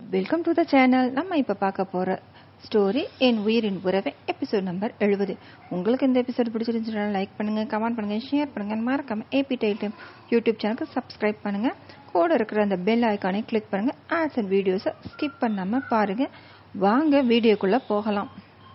Welcome to the channel நம்ம இப்போ பார்க்க போகிற ஸ்டோரி என் உயிரின் உறவை எபிசோட் நம்பர் எழுபது உங்களுக்கு இந்த எபிசோட் பிடிச்சிருந்துச்சுன்னா லைக் பண்ணுங்கள் கமெண்ட் பண்ணுங்கள் ஷேர் பண்ணுங்கள் மறக்காமல் ஏபி டைட்டம் யூடியூப் சேனலுக்கு சப்ஸ்கிரைப் பண்ணுங்கள் கூட இருக்கிற அந்த பெல் ஐக்கானை கிளிக் பண்ணுங்கள் ஆட்ஸ் அண்ட் வீடியோஸை ஸ்கிப் பண்ணாமல் பாருங்கள் வாங்க வீடியோக்குள்ளே போகலாம்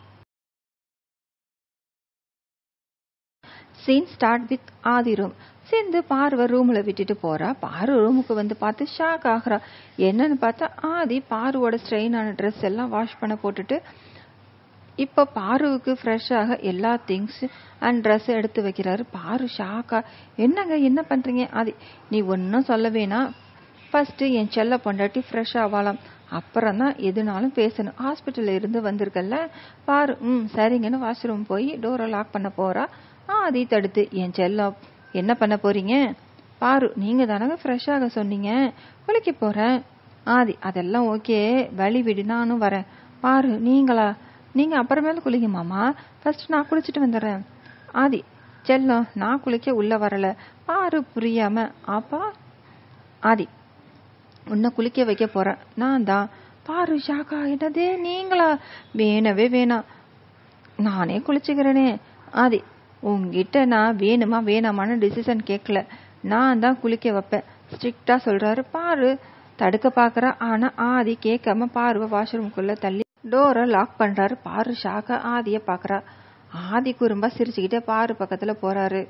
scene start with Aadhi room சேர்ந்து பார்வை ரூமில் விட்டுட்டு போறா பாரு ரூமுக்கு வந்து பார்த்து ஷாக் ஆகுறா என்னன்னு பார்த்தா ஆதி பாருவோட ஸ்ட்ரெயினான ட்ரெஸ் எல்லாம் வாஷ் பண்ண போட்டுட்டு இப்போ பாருவுக்கு ஃப்ரெஷ்ஷாக எல்லா திங்ஸ் அண்ட் ட்ரெஸ் எடுத்து வைக்கிறாரு பாரு ஷாக்கா என்னங்க என்ன பண்ணுறீங்க ஆதி நீ ஒன்றும் சொல்ல வேணாம் ஃபர்ஸ்ட் என் செல்ல பொண்டாட்டி ஃப்ரெஷ் ஆகலாம் அப்புறம் தான் எதுனாலும் பேசணும் ஹாஸ்பிட்டலில் இருந்து வந்திருக்கல்ல பாரு ம் சரிங்கன்னு வாஷ்ரூம் போய் டோரை லாக் பண்ண போறா ஆதி தடுத்து என் செல்லம் என்ன பண்ண போறீங்க பாரு நீங்க தானங்க ஃப்ரெஷ்ஷாக சொன்னீங்க குளிக்க போறேன் ஆதி அதெல்லாம் ஓகே வழி விடு நானும் வரேன் பாரு நீங்களா நீங்க அப்புறமேல குளிங்க மாமா ஃபர்ஸ்ட் நான் குளிச்சுட்டு வந்துடுறேன் ஆதி செல்லம் நான் குளிக்க உள்ள வரல பாரு புரியாம அப்பா ஆதி உன்னை குளிக்க வைக்க போறேன் நான் தான் பாரு ஷாக்கா என்னதே நீங்களா வேணவே வேணாம் நானே குளிச்சுக்கிறேனே ஆதி உங்ககிட்ட நான் வேணுமா வேணாமான்னு டிசிஷன் கேட்கல நான் தான் குளிக்க வைப்பேன் ஸ்ட்ரிக்டா சொல்றாரு பாரு தடுக்க பாக்குறா ஆனா ஆதி கேட்காம பாருவ வாஷ்ரூம்குள்ள தள்ளி டோரை லாக் பண்றாரு பாரு ஷாக்கா ஆதிய பாக்குறா ஆதி குறும்பா சிரிச்சுக்கிட்டே பாரு பக்கத்துல போறாரு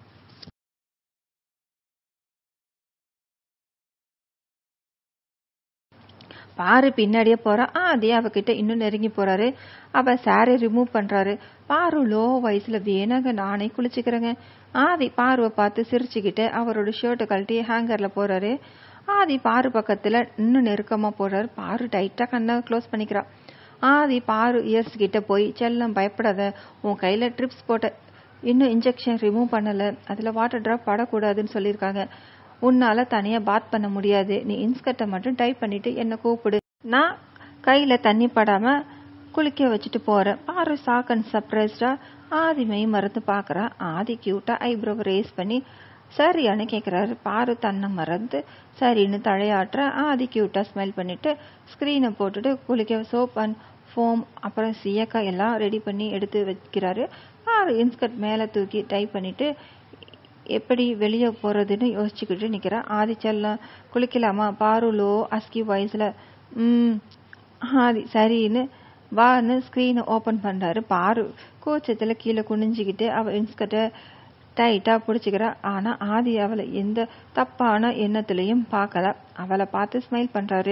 பாரு பின்னாடியே போறா ஆதி அவகிட்ட இன்னும் நெருங்கி போறாரு அவ சாரி ரிமூவ் பண்றாரு பாரு லோ வயசுல வேணாங்க நானே குளிச்சுக்கிறேங்க ஆதி பாருவை பார்த்து சிரிச்சுக்கிட்டு அவரோட ஷர்ட்டை கழட்டி ஹேங்கர்ல போறாரு ஆதி பாரு பக்கத்துல இன்னும் நெருக்கமா போறாரு பாரு டைட்டா கண்ணை க்ளோஸ் பண்ணிக்கிறா ஆதி பாரு இயர்ஸ் கிட்ட போய் செல்லம் பயப்படாத உன் கையில ட்ரிப்ஸ் போட்ட இன்னும் இன்ஜெக்ஷன் ரிமூவ் பண்ணல அதுல வாட்டர் டிராப் படக்கூடாதுன்னு சொல்லியிருக்காங்க உன்னால தனியா பாத் பண்ண முடியாது நீ இன்ஸ்கர்ட்டை மட்டும் டைப் பண்ணிட்டு என்ன கூப்பிடு நான் கையில தண்ணி படாம குளிக்க வச்சுட்டு போறேன் பாரு சாக் அண்ட் சர்ப்ரைஸ்டா ஆதி மெய் மறந்து பாக்குறா ஆதி கியூட்டா ஐப்ரோ ரேஸ் பண்ணி சரியானு கேக்குறாரு பாரு தன்னை மறந்து சரின்னு தழையாட்டுற ஆதி கியூட்டா ஸ்மைல் பண்ணிட்டு ஸ்கிரீனை போட்டுட்டு குளிக்க சோப் அண்ட் ஃபோம் அப்புறம் சீயக்கா எல்லாம் ரெடி பண்ணி எடுத்து வைக்கிறாரு பாரு இன்ஸ்கர்ட் மேல தூக்கி டைப் பண்ணிட்டு எப்படி வெளியே போறதுன்னு யோசிச்சுக்கிட்டு நிக்கிறா ஆதிச்செல்லாம் குளிக்கலாமா பாரு லோ அஸ்கி வாய்ஸ்ல ம் ஆதி சரின்னு வான்னு ஸ்க்ரீனை ஓப்பன் பண்றாரு பாரு கூச்சத்துல கீழே குனிஞ்சுக்கிட்டு அவ இன்ஸ்கர்ட்டை டைட்டா பிடிச்சிக்கிறா ஆனா ஆதி அவளை எந்த தப்பான எண்ணத்திலையும் பார்க்கல அவளை பார்த்து ஸ்மைல் பண்றாரு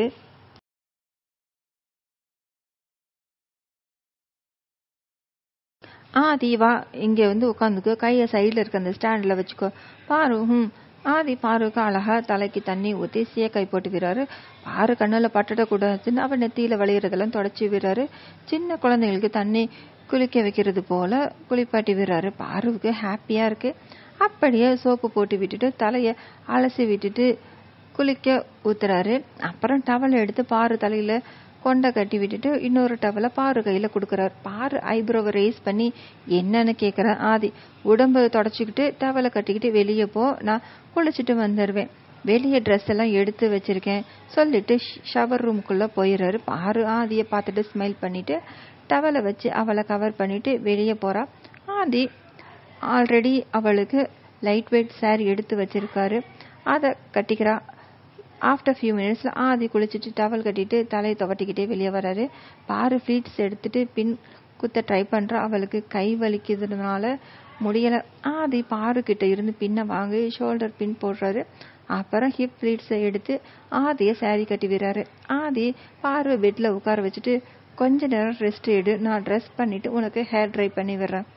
ஆதி வா இங்க வந்து உட்காந்துக்கோ கைய சைடுல இருக்க அந்த ஸ்டாண்ட்ல வச்சுக்கோ பாரு ம் ஆதி பாருக்கு அழகா தலைக்கு தண்ணி ஊத்தி சீயக்கை போட்டு விடுறாரு பாரு கண்ணுல பட்டுடக்கூடாதுன்னு அவன் நெத்தியில வளையறதெல்லாம் தொடச்சி விடுறாரு சின்ன குழந்தைங்களுக்கு தண்ணி குளிக்க வைக்கிறது போல குளிப்பாட்டி விடுறாரு பாருவுக்கு ஹாப்பியா இருக்கு அப்படியே சோப்பு போட்டு விட்டுட்டு தலைய அலசி விட்டுட்டு குளிக்க ஊத்துறாரு அப்புறம் டவல் எடுத்து பாரு தலையில கொண்டை கட்டி விட்டுட்டு இன்னொரு டவலை பாரு கையில கொடுக்கறாரு பாரு ஐப்ரோவை ரேஸ் பண்ணி என்னன்னு கேக்குற ஆதி உடம்பு தொடச்சிக்கிட்டு டவலை கட்டிக்கிட்டு வெளியே போ நான் குளிச்சுட்டு வந்துடுவேன் வெளியே ட்ரெஸ் எல்லாம் எடுத்து வச்சிருக்கேன் சொல்லிட்டு ஷவர் ரூமுக்குள்ள போயிடுறாரு பாரு ஆதிய பார்த்துட்டு ஸ்மைல் பண்ணிட்டு டவலை வச்சு அவளை கவர் பண்ணிட்டு வெளியே போறா ஆதி ஆல்ரெடி அவளுக்கு லைட் வெயிட் சாரி எடுத்து வச்சிருக்காரு அதை கட்டிக்கிறா ஆஃப்டர் ஃபியூ மினிட்ஸ்ல ஆதி குளிச்சுட்டு டவல் கட்டிட்டு தலையை துவட்டிக்கிட்டே வெளியே வராரு பாரு ஃப்ளீட்ஸ் எடுத்துட்டு பின் குத்த ட்ரை பண்றா அவளுக்கு கை வலிக்கிறதுனால முடியல ஆதி பாரு கிட்ட இருந்து பின்ன வாங்கி ஷோல்டர் பின் போடுறாரு அப்புறம் ஹிப் ஃப்ளீட்ஸை எடுத்து ஆதிய சாரி கட்டி விடுறாரு ஆதி பாரு பெட்ல உட்கார வச்சுட்டு கொஞ்ச நேரம் ரெஸ்ட் எடு நான் ட்ரெஸ் பண்ணிட்டு உனக்கு ஹேர் ட்ரை பண்ணி விடுறேன்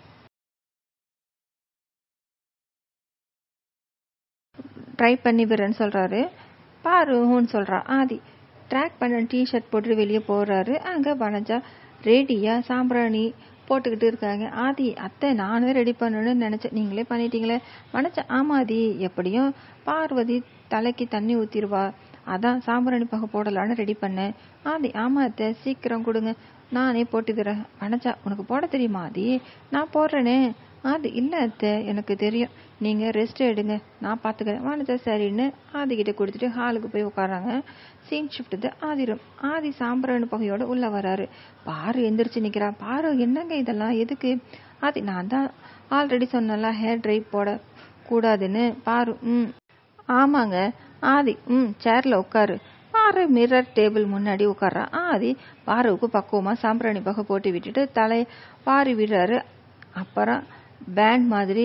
ட்ரை பண்ணி விடுறேன்னு சொல்றாரு பாருன்னு சொல்றா ஆதி ட்ராக் பண்ண டிஷர்ட் போட்டு வெளியே போறாரு அங்க வனஜா ரெடியா சாம்பிராணி போட்டுக்கிட்டு இருக்காங்க ஆதி அத்தை நானே ரெடி பண்ணணும்னு நினைச்சேன் நீங்களே பண்ணிட்டீங்களே வனஜா ஆமாதி எப்படியும் பார்வதி தலைக்கு தண்ணி ஊத்திருவா அதான் சாம்பிராணி பக போடலான்னு ரெடி பண்ணேன் ஆதி ஆமா அத்தை சீக்கிரம் கொடுங்க நானே போட்டுக்கிறேன் வனஜா உனக்கு போட தெரியுமா ஆதி நான் போடுறேனே ஆதி இல்ல அத்தை எனக்கு தெரியும் நீங்கள் ரெஸ்ட் எடுங்க நான் பார்த்துக்கிறேன் வனஜா சரின்னு ஆதிக்கிட்ட கொடுத்துட்டு ஹாலுக்கு போய் உட்காராங்க scene shift Aadhi room. Aadhi சாம்பிராணி புகையோட உள்ளே வராரு பாரு எந்திரிச்சு நிற்கிறா பாரு என்னங்க இதெல்லாம் எதுக்கு ஆதி நான் தான் ஆல்ரெடி சொன்னல ஹேர் ட்ரை போட கூடாதுன்னு பாரு ம் ஆமாங்க ஆதி ம் சேரில் உட்காரு பாரு மிரர் டேபிள் முன்னாடி உட்கார்றா ஆதி பாருவுக்கு பக்குவமாக சாம்பிராணி பகை போட்டு விட்டுட்டு தலை வாரி விடுறாரு அப்புறம் பேண்ட் மாதிரி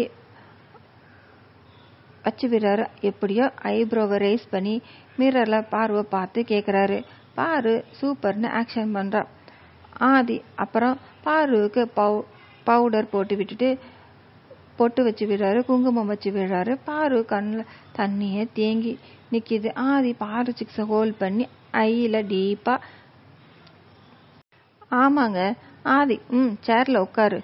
வச்சு விடுறாரு எப்படியோ ஐப்ரோவை ரைஸ் பண்ணி மிரரில் பார்வை பார்த்து கேட்குறாரு பாரு சூப்பர்னு ஆக்ஷன் பண்ணுறா ஆதி அப்புறம் பாருவுக்கு பவு பவுடர் போட்டு விட்டுட்டு பொட்டு வச்சு விடுறாரு குங்குமம் வச்சு விடுறாரு பாரு கண்ணில் தண்ணியே தேங்கி நிற்கிது ஆதி பாரு சிக்ஸை ஹோல்ட் பண்ணி ஐயில் டீப்பாக ஆமாங்க ஆதி ம் சேரில் உட்காரு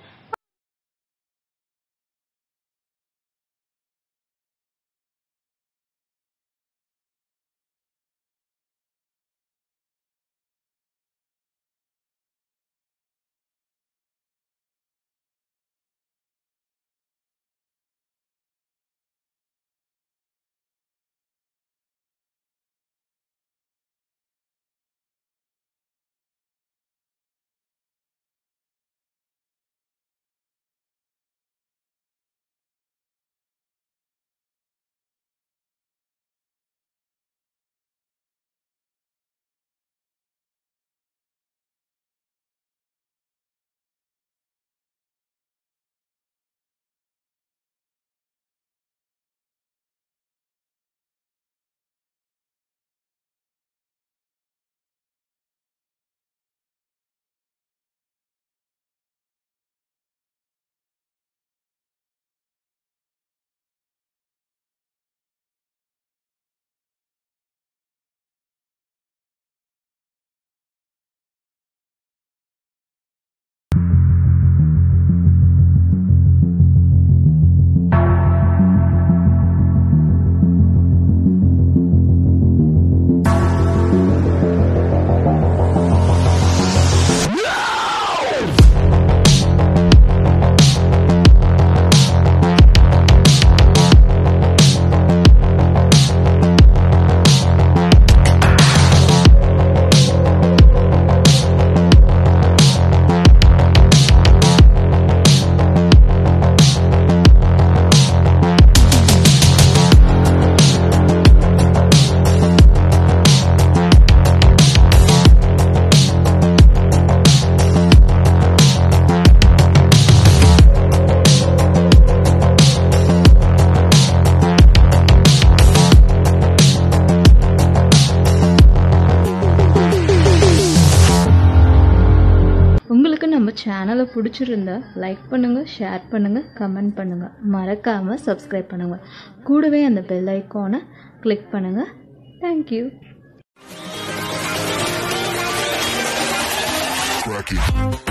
உங்களுக்கு நம்ம சேனலை பிடிச்சிருந்தா லைக் பண்ணுங்கள் ஷேர் பண்ணுங்கள் கமெண்ட் பண்ணுங்கள் மறக்காமல் சப்ஸ்கிரைப் பண்ணுங்கள் கூடவே அந்த பெல் ஐக்கானை கிளிக் பண்ணுங்கள் தேங்க்யூ Cracky.